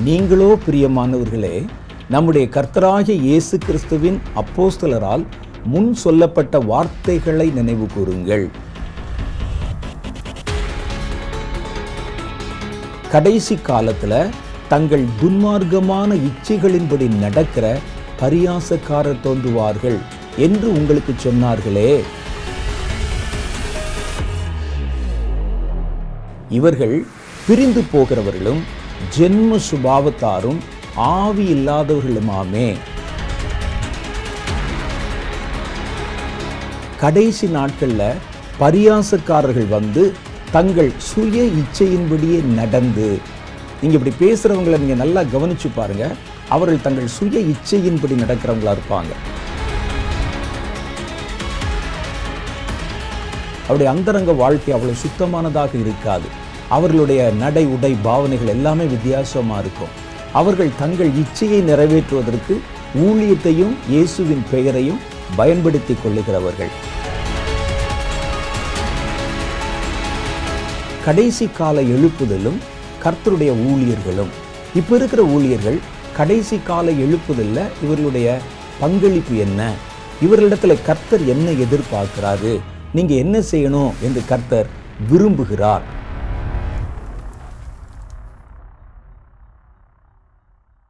நீங்களோ பிரியமானவர்களே நம்முடைய கர்த்தராகிய இயேசு கிறிஸ்துவின் அப்போஸ்தலரால் முன் சொல்லப்பட்ட வார்த்தைகளை நினைவு கூறுங்கள் கடைசி காலத்துல தங்கள் துன்மார்க்கமான இச்சைகளின்படி நடக்கிற பரியாசக்காரர் தோன்றுவார்கள் என்று உங்களுக்கு சொன்னார்களே இவர்கள் பிரிந்து போகிறவர்களும் ஜென்ம சுபாவத்தாரும் ஆவி இல்லாதவர்களுமாமே கடைசி நாட்கள்ல பரியாசக்காரர்கள் வந்து தங்கள் சுய இச்சையின்படியே நடந்து நீங்க இப்படி பேசுறவங்களை நீங்க நல்லா கவனிச்சு பாருங்க அவர்கள் தங்கள் சுய இச்சையின்படி நடக்கிறவங்களா இருப்பாங்க அவருடைய அந்தரங்க வாழ்க்கை அவ்வளவு சுத்தமானதாக இருக்காது அவர்களுடைய நடை உடை பாவனைகள் எல்லாமே வித்தியாசமா இருக்கும் அவர்கள் தங்கள் இச்சையை நிறைவேற்றுவதற்கு ஊழியத்தையும் இயேசுவின் பெயரையும் பயன்படுத்திக் கொள்ளுகிறவர்கள் கடைசி கால எழுப்புதலும் கர்த்தருடைய ஊழியர்களும் இப்ப இருக்கிற ஊழியர்கள் கடைசி கால எழுப்புதல்ல இவர்களுடைய பங்களிப்பு என்ன இவர்களிடத்துல கர்த்தர் என்ன எதிர்பார்க்கிறாரு நீங்க என்ன செய்யணும் என்று கர்த்தர் விரும்புகிறார்